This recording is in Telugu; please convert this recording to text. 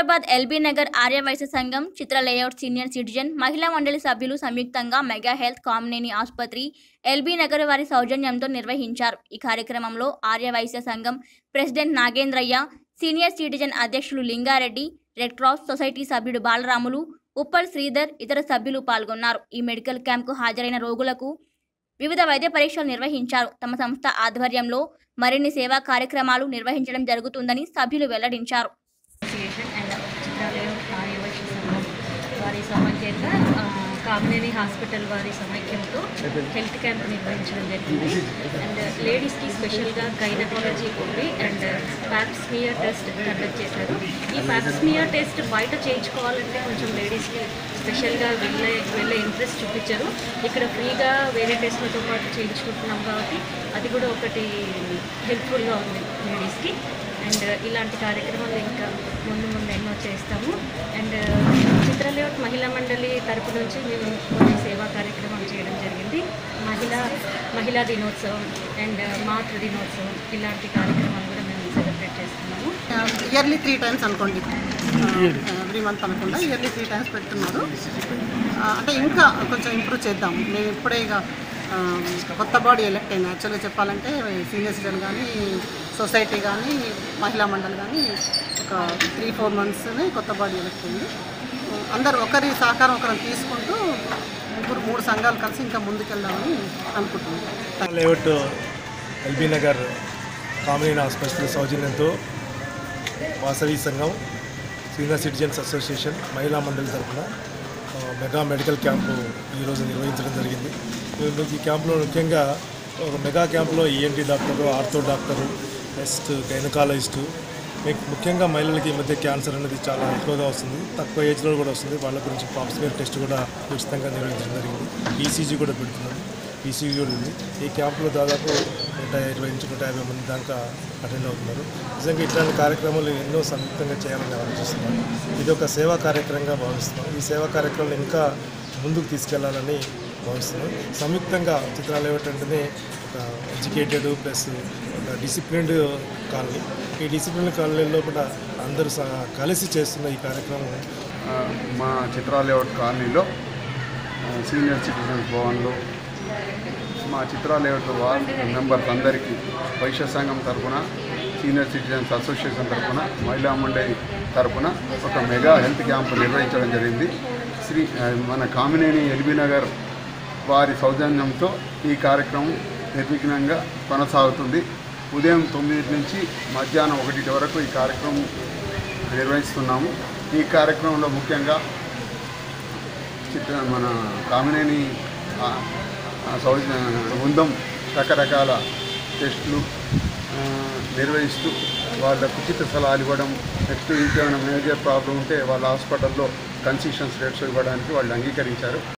హైదరాబాద్ ఎల్బీ నగర్ ఆర్యవైశ్య సంఘం చిత్ర లేఅవుట్ సీనియర్ సిటిజన్ మహిళా మండలి సభ్యులు సంయుక్తంగా మెగా హెల్త్ కామినేని ఆసుపత్రి ఎల్బీ నగర్ వారి సౌజన్యంతో నిర్వహించారు ఈ కార్యక్రమంలో ఆర్యవైశ్య సంఘం ప్రెసిడెంట్ నాగేంద్రయ్య సీనియర్ సిటిజన్ అధ్యక్షులు లింగారెడ్డి రెడ్ క్రాస్ సొసైటీ సభ్యుడు బాలరాములు ఉప్పల్ శ్రీధర్ ఇతర సభ్యులు పాల్గొన్నారు ఈ మెడికల్ క్యాంప్కు హాజరైన రోగులకు వివిధ వైద్య పరీక్షలు నిర్వహించారు తమ సంస్థ ఆధ్వర్యంలో మరిన్ని సేవా కార్యక్రమాలు నిర్వహించడం జరుగుతుందని సభ్యులు వెల్లడించారు అసోసియేషన్ అండ్ చిత్రాలయం ఆర్యవైశ్య సంఘం వారి సమైక్యత ఆ, కామినేని హాస్పిటల్ వారి సమైక్యంతో హెల్త్ క్యాంప్ నిర్వహించడం జరిగింది అండ్ లేడీస్కి స్పెషల్గా gynaecology OP and pap smear test conduct చేశారు ఈ ప్యాప్స్మియర్ టెస్ట్ బయట చేయించుకోవాలంటే కొంచెం లేడీస్కి స్పెషల్గా వెళ్ళే వెళ్ళే ఇంట్రెస్ట్ చూపించారు ఇక్కడ ఫ్రీగా వేరే టెస్ట్లతో పాటు చేయించుకుంటున్నాం కాబట్టి అది కూడా ఒకటి హెల్ప్ఫుల్గా ఉంది లేడీస్కి అండ్ ఇలాంటి కార్యక్రమాలు ఇంకా ముందు ముందు ఎన్నో చేస్తాము అండ్ చిత్రలేఅవుట్ మహిళా మండలి తరపు నుంచి మేము కొన్ని సేవా కార్యక్రమాలు చేయడం జరిగింది మహిళా మహిళా దినోత్సవం అండ్ మాతృ దినోత్సవం ఇలాంటి కార్యక్రమాలు కూడా మేము సెలబ్రేట్ చేస్తున్నాము ఇయర్లీ త్రీ టైమ్స్ అనుకోండి ఎవ్రీ మంత్ అనుకుండా ఇయర్లీ త్రీ టైమ్స్ పెడుతున్నారు ఆ, అంటే ఇంకా కొంచెం ఇంప్రూవ్ చేద్దాం మేము ఇప్పుడే ఇక ఆ, కొత్త బాడీ ఎలక్ట్ అయింది యాక్చువల్గా చెప్పాలంటే సీనియర్ సిటిజన్ కానీ సొసైటీ కానీ మహిళా మండలి కానీ ఒక త్రీ ఫోర్ మంత్స్ని కొత్త బాడీ ఎలక్ట్ అయింది అందరు ఒకరి సహకారం ఒకరిని తీసుకుంటూ ముగ్గురు మూడు సంఘాలు కలిసి ఇంకా ముందుకెళ్దామని అనుకుంటున్నాం లేఅవుట్ ఎల్బీ నగర్ కామినేని ఆసుపత్రి సౌజన్యంతో వాసవి సంఘం సీనియర్ సిటిజన్స్ అసోసియేషన్ మహిళా మండలి తరఫున ఆ, మెగా మెడికల్ క్యాంపు ఈరోజు నిర్వహించడం జరిగింది ఈ- ఈ క్యాంపులో ముఖ్యంగా ఒక మెగా క్యాంపులో ENT doctor ortho doctor next gynaecologist మీకు ముఖ్యంగా మహిళలకి ఈ మధ్య క్యాన్సర్ అనేది చాలా ఎక్కువగా వస్తుంది తక్కువ ఏజ్లో కూడా వస్తుంది వాళ్ళ గురించి పాప్స్మేర్ టెస్ట్ కూడా ఉచితంగా నిర్వహించడం జరిగింది ఈసీజీ కూడా పెడుతున్నాం ఈసీజీ కూడా ఉంది ఈ క్యాంపులో దాదాపు నూట ఇరవై నుంచి నూట యాభై మంది దాకా అటెండ్ అవుతున్నారు నిజంగా ఇట్లాంటి కార్యక్రమాలు ఎన్నో సంయుక్తంగా చేయాలని ఆలోచిస్తున్నాం ఇది ఒక సేవా కార్యక్రమంగా భావిస్తున్నాం ఈ సేవా కార్యక్రమాలు ఇంకా ముందుకు తీసుకెళ్లాలని భావిస్తున్నాం సంయుక్తంగా చిత్రాలు ఏమిటంటేనే ఒక ఎడ్యుకేటెడ్ ప్లస్ ఒక డిసిప్లిన్డ్ కాలనీ ఈ డిసిప్లిన్ కాలనీలో కూడా అందరూ స- కలిసి చేస్తున్న ఈ కార్యక్రమం ఆ, మా చిత్రాలేఅవుట్ కాలనీలో ఆ, సీనియర్ సిటిజన్స్ భవన్లో మా చిత్రాలేఅవుట్ వార్డ్ మెంబర్స్ అందరికీ వైశ్య సంఘం తరఫున సీనియర్ సిటిజన్స్ అసోసియేషన్ తరఫున మహిళా మండలి తరఫున ఒక మెగా హెల్త్ క్యాంప్ నిర్వహించడం జరిగింది శ్రీ ఆ, మన కామినేని ఎల్బీ నగర్ వారి సౌజన్యంతో ఈ కార్యక్రమం నిర్విఘ్నంగా కొనసాగుతుంది ఉదయం తొమ్మిది నుంచి మధ్యాహ్నం ఒకటి వరకు ఈ కార్యక్రమం నిర్వహిస్తున్నాము ఈ కార్యక్రమంలో ముఖ్యంగా చిత్ర మన కామినేని ఆ, ఆ సౌజ బృందం రకరకాల టెస్టులు ఆ, నిర్వహిస్తూ వాళ్ళకు ఉచిత సలహాలు ఇవ్వడం నెక్స్ట్ ఇంకేమైనా మేజర్ ప్రాబ్లం ఉంటే వాళ్ళ హాస్పిటల్లో కన్సెషన్స్ రేట్స్ ఇవ్వడానికి వాళ్ళు అంగీకరించారు